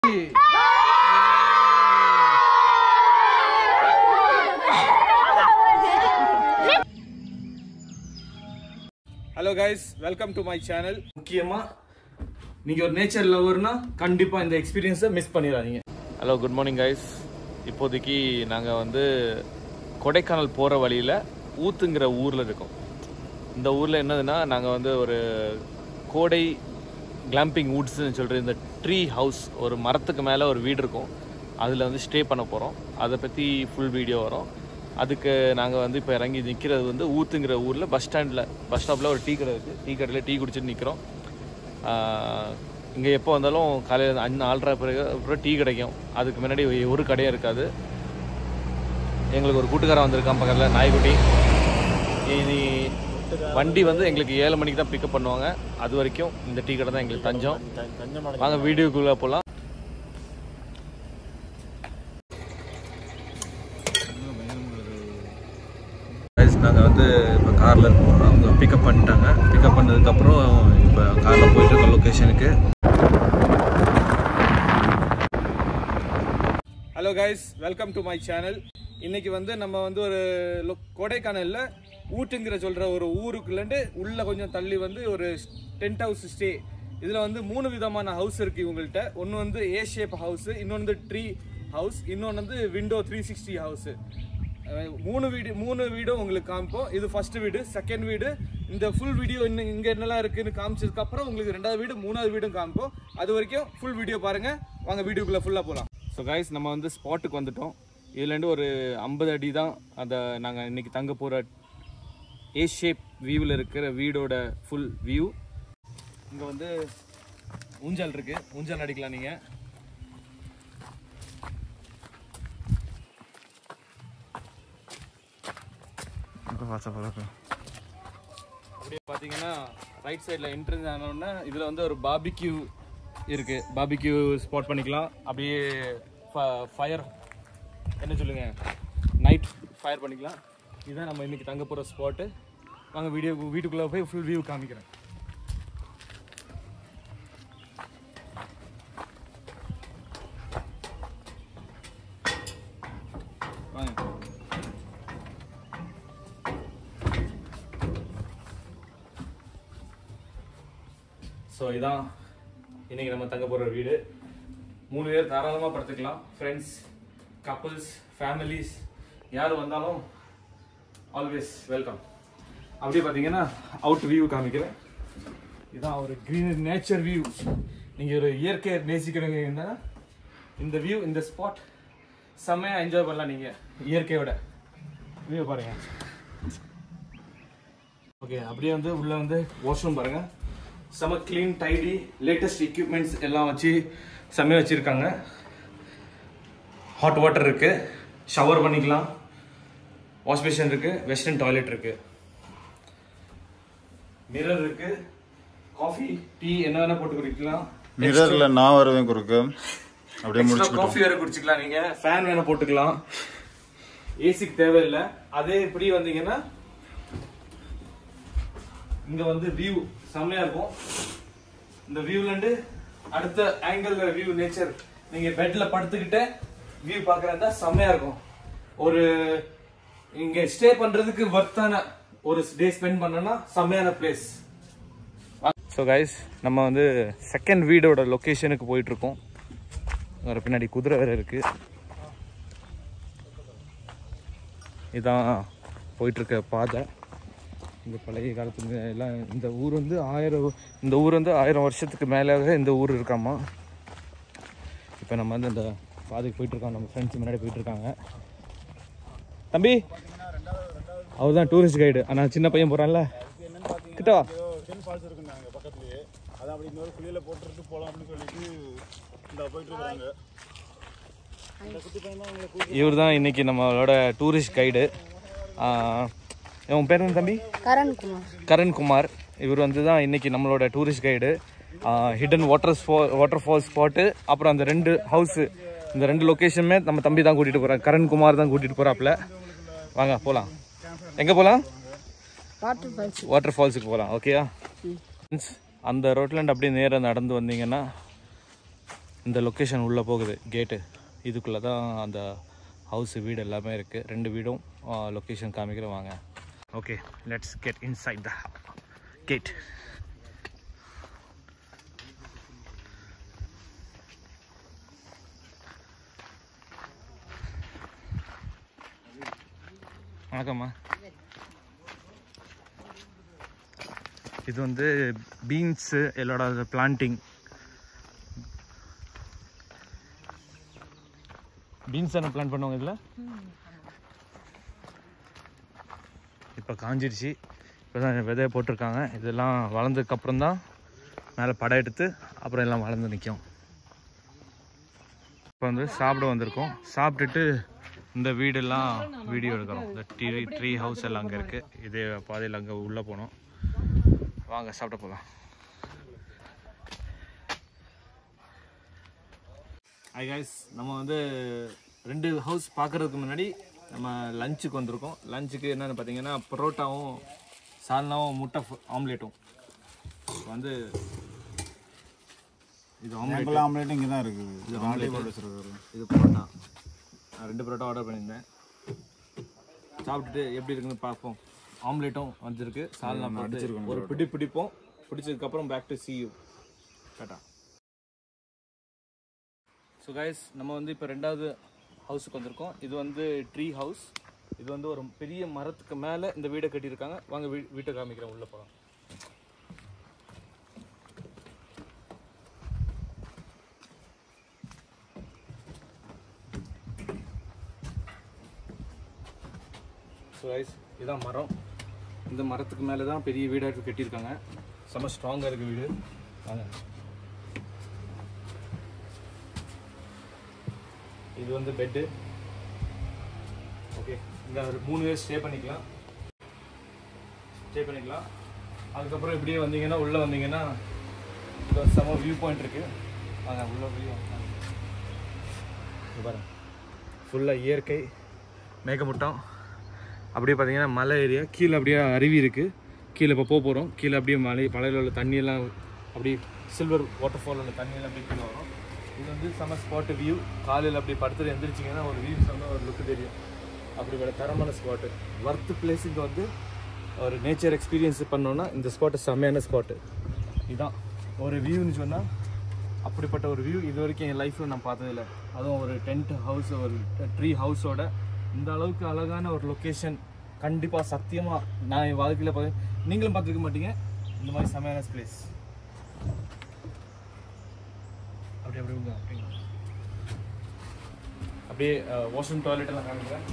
Hello guys welcome to my channel முக்கியமாக நீங்கள் ஒரு நேச்சர் லவர்னா கண்டிப்பாக இந்த எக்ஸ்பீரியன்ஸை மிஸ் பண்ணிடாதீங்க ஹலோ குட் மார்னிங் கைஸ் இப்போதைக்கு நாங்கள் வந்து கொடைக்கானல் போகிற வழியில் ஊத்துங்கிற ஊரில் இருக்கோம் இந்த ஊரில் என்னதுன்னா நாங்கள் வந்து ஒரு கோடை கிளாம்பிங் வுட்ஸ்னு சொல்கிற இந்த ட்ரீ ஹவுஸ் ஒரு மரத்துக்கு மேலே ஒரு வீடு இருக்கும் அதில் வந்து ஸ்டே பண்ண போகிறோம் அதை பற்றி ஃபுல் வீடியோ வரும் அதுக்கு நாங்கள் வந்து இப்போ இறங்கி நிற்கிறது வந்து ஊத்துங்கிற ஊரில் பஸ் ஸ்டாண்டில் பஸ் ஸ்டாப்பில் ஒரு டீ கடை இருக்குது டீ கடையில் டீ குடிச்சிட்டு நிற்கிறோம் இங்கே எப்போ வந்தாலும் காலையில் அஞ்சு நாலரை பிறகு அப்புறம் டீ கிடைக்கும் அதுக்கு முன்னாடி ஒரு கடையும் இருக்காது எங்களுக்கு ஒரு கூட்டுக்காரன் வந்திருக்கான் பக்கத்தில் நாய்க்குட்டி இனி வண்டி வந்து எங்களுக்கு ஏழு மணிக்கு தான் பிக்கப் பண்ணுவாங்க அது வரைக்கும் இந்த டீ கடை தான் எங்களுக்கு தஞ்சம் வாங்க வீடியோக்குள்ளே போகலாம் நாங்கள் வந்து இப்போ காரில் இருக்கோம் அவங்க பிக்கப் பண்ணிட்டாங்க பிக்கப் பண்ணதுக்கப்புறம் இப்போ காரில் போயிட்டு இருக்கோம் லொக்கேஷனுக்கு hello guys welcome to my channel இன்னைக்கு வந்து நம்ம வந்து ஒரு லொ- கொடைக்கானல்ல ஊட்டுங்கிற சொல்ற ஒரு ஊருக்குள்ளண்டு உள்ள கொஞ்சம் தள்ளி வந்து ஒரு டென்ட் ஹவுஸ் ஸ்டே இதுல வந்து மூணு விதமான ஹவுஸ் இருக்கு இவங்கள்ட்ட ஒன்று வந்து ஏ ஷேப் ஹவுஸ் இன்னொன்று வந்து ட்ரீ ஹவுஸ் இன்னொன்று வந்து விண்டோ த்ரீ சிக்ஸ்டி ஹவுஸ் மூணு வீடு மூணு வீடும் உங்களுக்கு காமிப்போம் இது ஃபர்ஸ்ட் வீடு செகண்ட் வீடு இந்த ஃபுல் வீடியோ இன்னும் இங்க என்னெல்லாம் இருக்குன்னு காமிச்சதுக்கு அப்புறம் உங்களுக்கு ரெண்டாவது வீடு மூணாவது வீடும் காமிப்போம் அது வரைக்கும் ஃபுல் வீடியோ பாருங்க வாங்க வீடியோக்குள்ள ஃபுல்லா போலாம் ஸோ கைஸ் நம்ம வந்து ஸ்பாட்டுக்கு வந்துட்டோம் இதுலேருந்து ஒரு ஐம்பது அடி தான் அதை நாங்கள் இன்னைக்கு தங்க போகிற ஏ ஷேப் வியூவில் இருக்கிற வீடோட ஃபுல் வியூ இங்கே வந்து ஊஞ்சல் இருக்கு ஊஞ்சல் அடிக்கலாம் நீங்கள் அப்படியே பார்த்தீங்கன்னா ரைட் சைடில் என்ட்ரன்ஸ் ஆனோடனே இதில் வந்து ஒரு பாபிக்யூ இருக்கு பாபிக்யூ ஸ்பாட் பண்ணிக்கலாம் அப்படியே ஃபயர் என்ன சொல்லுங்க நைட் ஃபயர் பண்ணிக்கலாம் இதுதான் நம்ம இன்னைக்கு தங்க போகிற ஸ்பாட்டு வாங்க வீடியோ வீட்டுக்குள்ளே போய் ஃபுல் வியூ காமிக்கிறேன் வாங்க ஸோ இதான் இன்னைக்கு நம்ம தங்க போகிற வீடு மூணு பேர் தாராளமாக படுத்துக்கலாம் ஃப்ரெண்ட்ஸ் கப்புள்ஸ் ஃபேமிலிஸ் யார் வந்தாலும் ஆல்வேஸ் வெல்கம் அப்படியே பார்த்தீங்கன்னா அவுட் வியூ காமிக்கிறேன் இதான் ஒரு க்ரீன் நேச்சர் வியூ நீங்கள் ஒரு இயற்கையை நேசிக்கிறவங்க இருந்தால் இந்த வியூ இந்த ஸ்பாட் செம்மையாக என்ஜாய் பண்ணலாம் நீங்கள் இயற்கையோட வியூ பாருங்கள் ஓகே அப்படியே வந்து உள்ள வந்து வாஷ்ரூம் பாருங்க செம க்ளீன் டைடி லேட்டஸ்ட் எக்யூப்மெண்ட்ஸ் எல்லாம் வச்சு செம்மையாக வச்சுருக்காங்க ஹாட் வாட்டர் இருக்கு ஷவர் பண்ணிக்கலாம் வாஷ் பேஷன் இருக்கு வெஸ்டர்ன் டாய்லெட் இருக்கு மிரர் இருக்கு காஃபி டீ என்ன வேணா போட்டு குடிக்கலாம் மிரர்ல நான் வருவேன் குறுக்க அப்படியே முடிச்சுக்கிட்டோம் காஃபி வேற குடிச்சுக்கலாம் நீங்க ஃபேன் வேணா போட்டுக்கலாம் ஏசிக்கு தேவையில்லை அதே இப்படி வந்தீங்கன்னா இங்க வந்து வியூ செம்மையா இருக்கும் இந்த வியூல இருந்து அடுத்த ஆங்கிள் வியூ நேச்சர் நீங்க பெட்ல படுத்துக்கிட்டு வியூ பாக்குறதா செம்மையா இருக்கும் ஒரு இங்க ஸ்டே பண்றதுக்கு வர்த்தான ஒரு டே ஸ்பெண்ட் பண்ணனா செம்மையான பிளேஸ் ஸோ கைஸ் நம்ம வந்து செகண்ட் வீடோட லொக்கேஷனுக்கு போயிட்டு இருக்கோம் வேற பின்னாடி குதிரை வேற இருக்கு இதான் போயிட்டு இருக்க பாதை இந்த பழைய காலத்துக்கு எல்லாம் இந்த ஊர் வந்து ஆயிரம் இந்த ஊர் வந்து ஆயிரம் வருஷத்துக்கு மேலாக இந்த ஊர் இருக்காமா இப்போ நம்ம வந்து இந்த பாதைக்கு போயிட்டு இருக்கோம் நம்ம ஃப்ரெண்ட்ஸ் முன்னாடி போயிட்டு இருக்காங்க தம்பி அவர் தான் டூரிஸ்ட் கைடு ஆனால் சின்ன பையன் போகிறான்ல கிட்ட வா டென் ஃபால்ஸ் இருக்குங்க அங்கே பக்கத்துலயே அதான் அப்படி இன்னொரு குழியில போட்டுட்டு போலாம் அப்படின்னு சொல்லிட்டு இந்த போயிட்டு இருக்காங்க இந்த குட்டி பையன் தான் உங்களை கூட்டி இவர் தான் இன்னைக்கு நம்மளோட டூரிஸ்ட் கைடு உன் பேர் என்ன தம்பி கரண்குமார் கரண்குமார் இவர் வந்து தான் இன்னைக்கு நம்மளோட tourist guide hidden water water fall spot அப்புறம் அந்த ரெண்டு ஹவுஸு இந்த ரெண்டு லொக்கேஷனுமே நம்ம தம்பி தான் கூட்டிகிட்டு போகிறார் கரண்குமார் தான் கூட்டிகிட்டு போகிறாப்புல வாங்க போகலாம் எங்கே போகலாம் வாட்டர் ஃபால்ஸ் வாட்டர் ஃபால்ஸுக்கு போகலாம் ஓகேயா அந்த ரோட்லேருந்து அப்படியே நேராக நடந்து வந்தீங்கன்னா இந்த லொக்கேஷன் உள்ளே போகுது கேட்டு இதுக்குள்ளே தான் அந்த ஹவுஸ் வீடு எல்லாமே இருக்குது ரெண்டு வீடும் லொக்கேஷன் காமிக்கிறேன் வாங்க okay let's get inside the gate வணக்கம்மா இது வந்து பீன்ஸு எல்லாரோட பிளான்டிங் பீன்ஸ் தானே பிளான் பண்ணுவாங்க இதில் இப்போ காஞ்சிடுச்சு இப்போ தான் விதைய போட்டிருக்காங்க இதெல்லாம் வளர்ந்ததுக்கப்புறம் தான் மேலே படம் எடுத்து அப்புறம் எல்லாம் வளர்ந்து நிற்கும் இப்போ வந்து சாப்பிட வந்திருக்கோம் சாப்பிட்டுட்டு இந்த வீடெல்லாம் வீடியோ எடுக்கிறோம் இந்த ட்ரீ ட்ரீ ஹவுஸ் எல்லாம் அங்கே இருக்குது இதே பாதையில் அங்கே உள்ளே போனோம் வாங்க சாப்பிட போகலாம் ஹாய் காய்ஸ் நம்ம வந்து ரெண்டு ஹவுஸ் பார்க்குறதுக்கு முன்னாடி நம்ம லஞ்சுக்கு வந்திருக்கோம் லஞ்சுக்கு என்னென்னு பார்த்தீங்கன்னா பரோட்டாவும் சால்னாவும் முட்டை ஆம்லேட்டும் வந்து இது ஆம்லேட் ஆம்பிள் ஆம்லேட் இங்கே தான் இருக்குது இது ஆம்லேட் போட்டு வச்சிருக்காரு இது பரோட்டா நான் ரெண்டு பரோட்டா ஆர்டர் பண்ணியிருந்தேன் சாப்பிட்டுட்டு எப்படி இருக்குன்னு பார்ப்போம் ஆம்லேட்டும் வந்திருக்கு சால்னா போட்டு ஒரு பிடி பிடிப்போம் பிடிச்சதுக்கப்புறம் பேக் டு சி யூ டாட்டா ஸோ கைஸ் நம்ம வந்து இப்போ ரெண்டாவது ஹவுஸுக்கு வந்திருக்கோம் இது வந்து ட்ரீ ஹவுஸ் இது வந்து ஒரு பெரிய மரத்துக்கு மேலே இந்த வீடை கட்டியிருக்காங்க வாங்க வீ வீட்டை காமிக்கிறேன் உள்ளே போகலாம் ஸோ கைஸ் இதான் மரம் இந்த மரத்துக்கு மேலே தான் பெரிய வீடாக கட்டியிருக்காங்க செம்ம ஸ்ட்ராங்காக இருக்குது வீடு வாங்க இது வந்து பெட்டு ஓகே இங்கே ஒரு மூணு பேர் ஸ்டே பண்ணிக்கலாம் ஸ்டே பண்ணிக்கலாம் அதுக்கப்புறம் இப்படியே வந்தீங்கன்னா உள்ளே வந்தீங்கன்னா இது ஒரு செம்ம வியூ பாயிண்ட் இருக்குது வாங்க உள்ள வியூ பாருங்க ஃபுல்லாக இயற்கை மேகமூட்டம் அப்படியே பார்த்தீங்கன்னா மலை ஏரியா கீழே அப்படியே அருவி இருக்குது கீழே இப்போ போக போகிறோம் கீழே அப்படியே மலை மலையில் உள்ள தண்ணியெல்லாம் அப்படியே சில்வர் வாட்டர் ஃபால் உள்ள தண்ணியெல்லாம் அப்படியே கீழே வரும் இது வந்து செம்ம ஸ்பாட்டு வியூ காலையில் அப்படி படுத்துட்டு எந்திரிச்சிங்கன்னா ஒரு வியூ செம்ம ஒரு லுக்கு தெரியும் அப்படிப்பட்ட தரமான ஸ்பாட்டு ஒர்த்து பிளேஸ் இங்கே வந்து ஒரு நேச்சர் எக்ஸ்பீரியன்ஸ் பண்ணோன்னா இந்த ஸ்பாட்டு செம்மையான ஸ்பாட்டு இதுதான் ஒரு வியூன்னு சொன்னால் அப்படிப்பட்ட ஒரு வியூ இது வரைக்கும் என் லைஃப்பில் நான் பார்த்ததில்ல அதுவும் ஒரு டென்ட் ஹவுஸ் ஒரு ட்ரீ ஹவுஸோட இந்த அளவுக்கு அழகான ஒரு லொக்கேஷன் கண்டிப்பாக சத்தியமாக நான் என் வாழ்க்கையில் பார்த்து நீங்களும் பார்த்துருக்க மாட்டீங்க இந்த மாதிரி செமையான பிளேஸ் அப்படி அப்படி உங்க அப்படிங்க அப்படியே வாஷ்ரூம் டாய்லெட் எல்லாம் காமிக்கிறேன்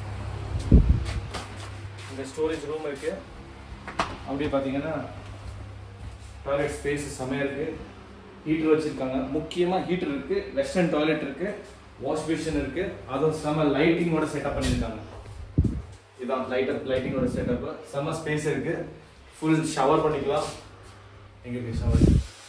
இந்த ஸ்டோரேஜ் ரூம் இருக்கு அப்படியே பார்த்தீங்கன்னா டாய்லெட் ஸ்பேஸ் செமையாக இருக்கு ஹீட்டர் வச்சிருக்காங்க முக்கியமாக ஹீட்டர் இருக்கு வெஸ்டர்ன் டாய்லெட் இருக்கு வாஷ் பேஷன் இருக்கு அதுவும் செம லைட்டிங்கோட செட்டப் பண்ணியிருக்காங்க இதான் லைட் லைட்டிங்கோட செட்டப் செம ஸ்பேஸ் இருக்கு ஃபுல் ஷவர் பண்ணிக்கலாம் எங்க இருக்கு ஷவர்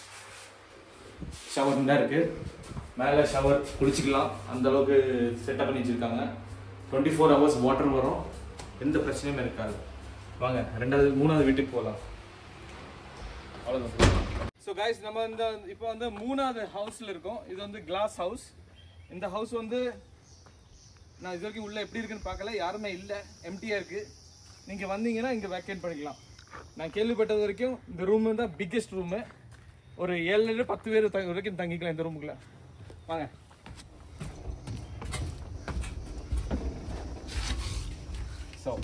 ஷவர் தான் இருக்கு மேலே ஷவர் குளிச்சுக்கலாம் அந்த அளவுக்கு செட்டப் பண்ணி வச்சிருக்காங்க டுவெண்ட்டி ஃபோர் ஹவர்ஸ் வாட்டர் வரும் எந்த பிரச்சனையுமே இருக்காது வாங்க ரெண்டாவது மூணாவது வீட்டுக்கு போகலாம் அவ்வளோதான் ஸோ கைஸ் நம்ம இந்த இப்போ வந்து மூணாவது ஹவுஸில் இருக்கோம் இது வந்து கிளாஸ் ஹவுஸ் இந்த ஹவுஸ் வந்து நான் இது வரைக்கும் உள்ள எப்படி இருக்குன்னு பார்க்கல யாருமே இல்லை எம்டியாக இருக்குது நீங்கள் வந்தீங்கன்னா இங்கே வேக்கேட் பண்ணிக்கலாம் நான் கேள்விப்பட்டது வரைக்கும் இந்த ரூம் தான் பிக்கெஸ்ட் ரூமு ஒரு ஏழுல பத்து பேர் தங்க வரைக்கும் தங்கிக்கலாம் இந்த ரூமுக்குள்ள வாங்க ஸோ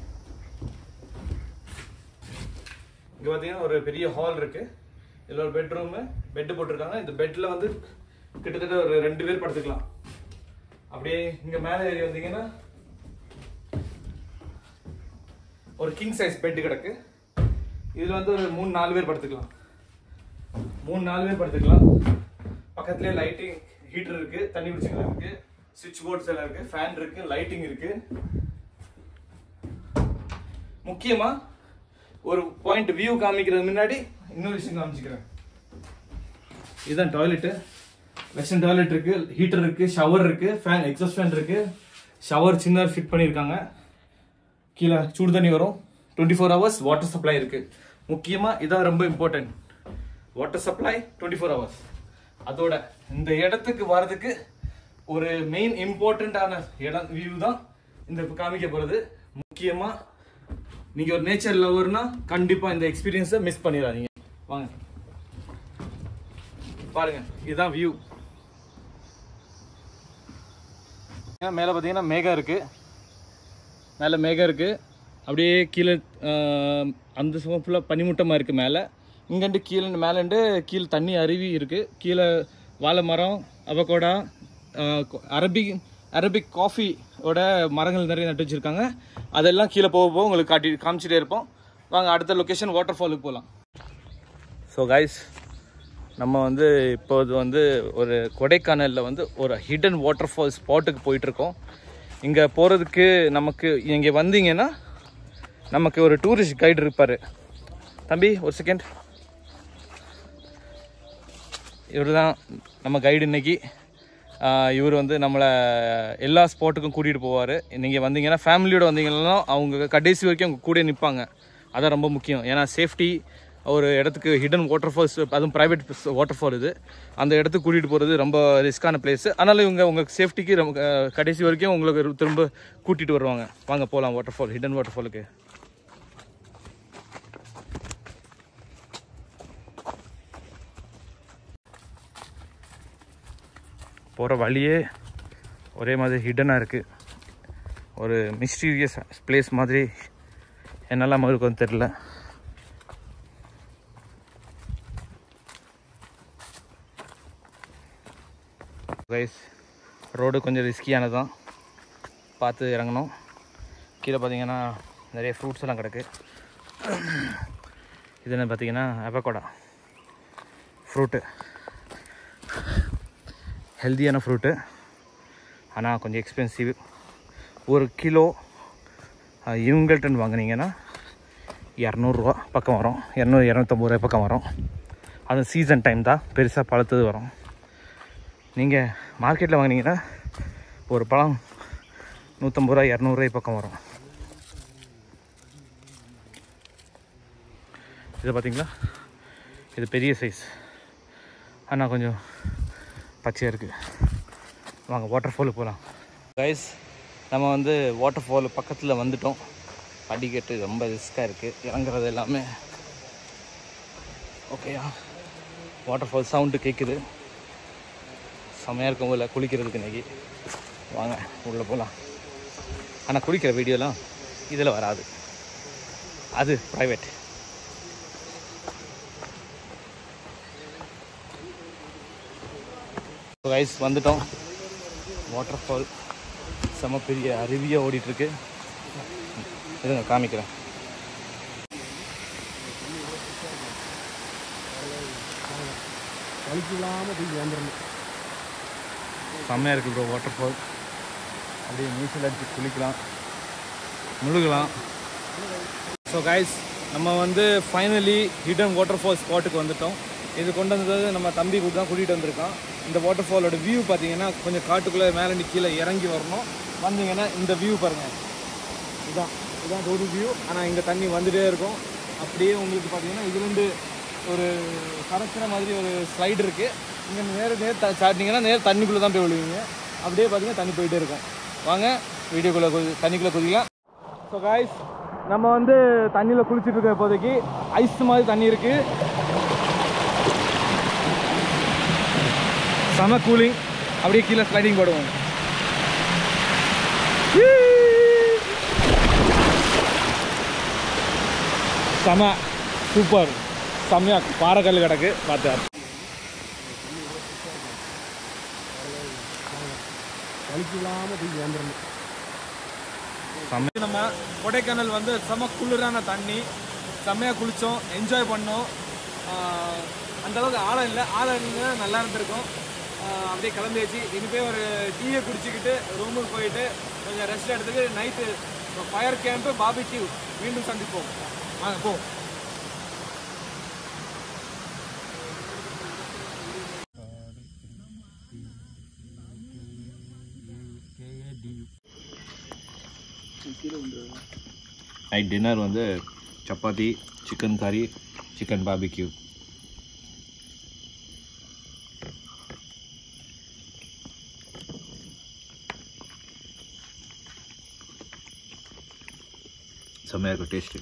இங்கே பார்த்தீங்கன்னா ஒரு பெரிய ஹால் இருக்கு இதில் ஒரு பெட்ரூமு பெட்டு போட்டிருக்காங்க இந்த பெட்டில் வந்து கிட்டத்தட்ட ஒரு ரெண்டு பேர் படுத்துக்கலாம் அப்படியே இங்கே மேலே ஏறி வந்தீங்கன்னா ஒரு கிங் சைஸ் பெட் கிடக்கு இதில் வந்து ஒரு மூணு நாலு பேர் படுத்துக்கலாம் மூணு நாலு பேர் படுத்துக்கலாம் பக்கத்துலேயே லைட்டிங் ஹீட்டர் இருக்கு தண்ணி குடிச்சுக்கலாம் இருக்கு சுவிட்ச் போர்ட்ஸ் எல்லாம் இருக்கு ஃபேன் இருக்கு லைட்டிங் இருக்கு முக்கியமா ஒரு பாயிண்ட் வியூ காமிக்கிறது முன்னாடி இன்னொரு விஷயம் காமிச்சுக்கிறேன் இதுதான் டாய்லெட்டு வெஸ்டர்ன் டாய்லெட் இருக்கு ஹீட்டர் இருக்கு ஷவர் இருக்கு ஃபேன் எக்ஸாஸ்ட் ஃபேன் இருக்கு ஷவர் சின்ன ஃபிட் பண்ணியிருக்காங்க கீழே சூடு தண்ணி வரும் twenty four hours water supply இருக்கு முக்கியமா இதான் ரொம்ப important water supply twenty four hours அதோட இந்த இடத்துக்கு வர்றதுக்கு ஒரு மெயின் இம்பார்ட்டண்ட்டான இடம் வியூ தான் இந்த இப்ப காமிக்க போறது முக்கியமா நீங்க ஒரு நேச்சர் லவர்னா கண்டிப்பா இந்த எக்ஸ்பீரியன்ஸை மிஸ் பண்ணிடாதீங்க வாங்க பாருங்க இதுதான் வியூ மேலே பார்த்தீங்கன்னா மேகம் இருக்கு மேலே மேகம் இருக்கு அப்படியே கீழே ஆஹ், அந்த சுகம் ஃபுல்லாக பனிமூட்டமாக இருக்குது மேலே இங்கேண்டு கீழே மேலேண்டு கீழே தண்ணி அருவி இருக்குது கீழே வாழை மரம் அவகோடா அரபிக் அரபிக் காஃபியோட மரங்கள் நிறைய நட்டு வச்சுருக்காங்க அதெல்லாம் கீழே போக போக உங்களுக்கு காட்டி காமிச்சிட்டே இருப்போம் வாங்க அடுத்த லொக்கேஷன் வாட்டர் ஃபாலுக்கு போகலாம் ஸோ கைஸ் நம்ம வந்து இப்போது வந்து ஒரு கொடைக்கானலில் வந்து ஒரு ஹிடன் வாட்டர் ஃபால் ஸ்பாட்டுக்கு போயிட்டுருக்கோம் இங்கே போகிறதுக்கு நமக்கு இங்கே வந்தீங்கன்னா நமக்கு ஒரு டூரிஸ்ட் கைடு இருப்பார் தம்பி ஒரு செகண்ட் இவர் தான் நம்ம கைடு இன்னைக்கு இவர் வந்து நம்மளை எல்லா ஸ்பாட்டுக்கும் கூட்டிகிட்டு போவார் நீங்கள் வந்தீங்கன்னா ஃபேமிலியோட வந்தீங்கன்னா அவங்க கடைசி வரைக்கும் அவங்க கூட நிற்பாங்க அதான் ரொம்ப முக்கியம் ஏன்னா சேஃப்டி ஒரு இடத்துக்கு ஹிடன் வாட்டர் ஃபால்ஸ் அதுவும் ப்ரைவேட் வாட்டர் ஃபால் இது அந்த இடத்துக்கு கூட்டிகிட்டு போகிறது ரொம்ப ரிஸ்க்கான பிளேஸ் அதனால் இவங்க உங்கள் சேஃப்டிக்கு ரொம்ப அஹ், கடைசி வரைக்கும் உங்களுக்கு திரும்ப கூட்டிகிட்டு வருவாங்க வாங்க போகலாம் வாட்டர் ஃபால் ஹிடன் வாட்டர் ஃபாலுக்கு போகிற வழியே ஒரே மாதிரி ஹிடனாக இருக்குது ஒரு மிஸ்டீரியஸ் பிளேஸ் மாதிரி என்னெல்லாம் இருக்கும் தெரில கைஸ் ரோடு கொஞ்சம் ரிஸ்கியானது தான் பார்த்து இறங்கணும் கீழே பார்த்தீங்கன்னா நிறைய ஃப்ரூட்ஸ் எல்லாம் கிடக்கு இது என்ன பார்த்தீங்கன்னா அவகோடா ஃப்ரூட்டு ஹெல்தியான ஃப்ரூட்டு ஆனால் கொஞ்சம் எக்ஸ்பென்சிவ் ஒரு கிலோ அஹ், இவங்கள்ட்ட வாங்குனீங்கன்னா இரநூறுவா பக்கம் வரும் இரநூறு இரநூத்தம்பது ரூபாய் பக்கம் வரும் அது சீசன் டைம் தான் பெருசாக பழுத்தது வரும் நீங்கள் மார்க்கெட்டில் வாங்குனீங்கன்னா ஒரு பழம் நூற்றம்பது ரூபா இரநூறுவாய் பக்கம் வரும் இது பார்த்தீங்களா இது பெரிய சைஸ் ஆனால் கொஞ்சம் பச்சையாக இருக்குது வாங்க வாட்டர் ஃபாலுக்கு போகலாம் கைஸ் நம்ம வந்து வாட்டர் ஃபால் பக்கத்தில் வந்துட்டோம் படிக்கட்டு ரொம்ப ரிஸ்க்காக இருக்குது இறங்குறது எல்லாமே ஓகேயா வாட்டர் ஃபால் சவுண்டு கேட்குது செம்மையாக இருக்கும் போல குளிக்கிறதுக்கு இன்னைக்கு வாங்க உள்ளே போகலாம் ஆனால் குளிக்கிற வீடியோலாம் இதில் வராது அது ப்ரைவேட் ரைஸ் வந்துட்டோம் வாட்டர் ஃபால் செம பெரிய அருவியாக ஓடிட்டுருக்கு இருங்க காமிக்கிறேன் செம்மையாக இருக்குது ப்ரோ வாட்டர் ஃபால் அப்படியே நீச்சல் அடிச்சு குளிக்கலாம் முழுகலாம் ஸோ கைஸ் நம்ம வந்து ஃபைனலி ஹிடன் வாட்டர் ஃபால் ஸ்பாட்டுக்கு வந்துட்டோம் இது கொண்டு வந்தது நம்ம தம்பி கூட தான் கூட்டிகிட்டு வந்திருக்கான் இந்த வாட்டர் ஃபாலோட வியூ பார்த்தீங்கன்னா கொஞ்சம் காட்டுக்குள்ளே மேலே கீழே இறங்கி வரணும் வந்தீங்கன்னா இந்த வியூ பாருங்கள் இதான் இதான் ரோடு வியூ ஆனால் இங்கே தண்ணி வந்துட்டே இருக்கும் அப்படியே உங்களுக்கு பார்த்தீங்கன்னா இதுலேருந்து ஒரு கறக்கிற மாதிரி ஒரு ஸ்லைடு இருக்குது இங்கே நேர நேர் சாட்டிங்கன்னா நேர் தண்ணிக்குள்ளே தான் போய் விழுவீங்க அப்படியே பார்த்தீங்கன்னா தண்ணி போயிட்டே இருக்கும் வாங்க வீடியோக்குள்ளே குதி தண்ணிக்குள்ளே குதிக்கலாம் ஸோ காய்ஸ் நம்ம வந்து தண்ணியில் குளிச்சுட்டு இருக்க இப்போதைக்கு ஐஸ் மாதிரி தண்ணி இருக்குது செம கூலிங் அப்படியே கீழே ஸ்லைடிங் போடுவோம் செம சூப்பர் செம்மையா பாறைக்கல் கிடக்கு பார்த்து செம்ம நம்ம கொடைக்கானல் வந்து செம குளிரான தண்ணி செம்மையாக குளித்தோம் என்ஜாய் பண்ணோம் ஆஹ் அந்த அளவுக்கு ஆழம் இல்லை ஆழம் இருந்தது நல்லா இருந்திருக்கும் ஆஹ் அப்படியே கிளம்பியாச்சு இனிமே ஒரு டீயை குடிச்சிக்கிட்டு ரூமுக்கு போயிட்டு கொஞ்சம் ரெஸ்ட் எடுத்துட்டு நைட்டு ஃபயர் கேம்ப்பு பாபிக்யூ மீண்டும் சந்திப்போம் வாங்க போ நைட் டின்னர் வந்து சப்பாத்தி சிக்கன் கறி சிக்கன் பாபிக்யூ செம்மையாக இருக்கும் taste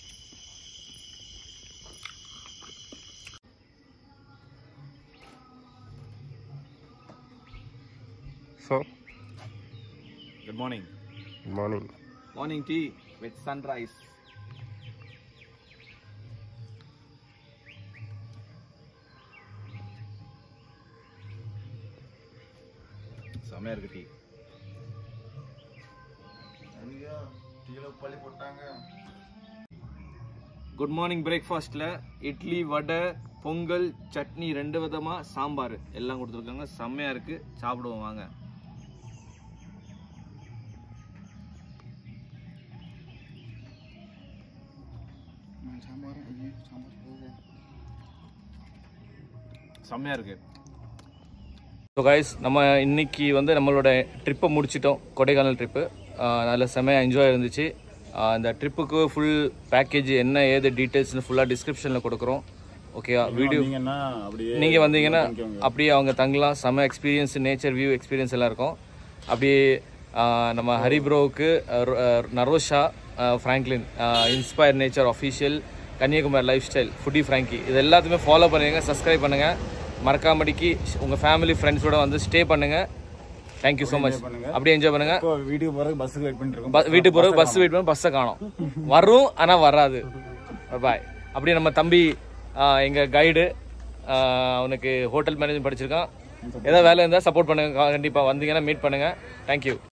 so good morning good morning morning tea with sunrise செம்மையாக இருக்கு டீ குட் மார்னிங் பிரேக்ஃபாஸ்ட்டில் இட்லி வடை பொங்கல் சட்னி ரெண்டு விதமாக சாம்பார் எல்லாம் கொடுத்துருக்காங்க செம்மையாக இருக்குது சாப்பிடுவோம் வாங்க செம்மையாக இருக்கு ஸோ கைஸ் நம்ம இன்னைக்கு வந்து நம்மளோட ட்ரிப்பை முடிச்சிட்டோம் கொடைக்கானல் ட்ரிப்பு அதில் செம்மையாக என்ஜாய் இருந்துச்சு ஆஹ் இந்த ட்ரிப்புக்கு ஃபுல் பேக்கேஜ் என்ன ஏது டீட்டெயில்ஸ்னு ஃபுல்லாக டிஸ்கிரிப்ஷனில் கொடுக்குறோம் ஓகேவா வீடியோ வந்தீங்கன்னா அப்படியே நீங்கள் வந்தீங்கன்னா தங்கிக்கோங்க. அப்படியே அவங்க தங்கலாம் செம எக்ஸ்பீரியன்ஸ் நேச்சர் வியூ எக்ஸ்பீரியன்ஸ் எல்லாம் இருக்கும் அப்படியே ஆஹ் நம்ம ஹரி ப்ரோவுக்கு நரோஷா Franklin inspire nature official Kanyakumari life style foodie Frankie இது எல்லாத்தையுமே ஃபாலோ பண்ணுங்க சப்ஸ்கிரைப் பண்ணுங்கள் மறக்காமடிக்கு உங்கள் ஃபேமிலி ஃப்ரெண்ட்ஸோட வந்து ஸ்டே பண்ணுங்கள் தேங்க்யூ ஸோ மச் அப்படியே என்ஜாய் பண்ணுங்கள் இப்போ வீட்டுக்கு போறதுக்கு பஸ்ஸுக்கு வெயிட் பண்ணிட்டு இருக்கோம் ப- வீட்டுக்கு போகிற பஸ் வெயிட் பண்ணி பஸ்ஸை காணோம் வரும் ஆனால் வராது பாய் அப்படியே நம்ம தம்பி ஆஹ் எங்க கைடு அவனுக்கு ஹோட்டல் மேனேஜ்மெண்ட் படிச்சிருக்கான் ஏதாவது வேலை இருந்தால் சப்போர்ட் பண்ணுங்க கண்டிப்பாக வந்தீங்கன்னா மீட் பண்ணுங்க தேங்க்யூ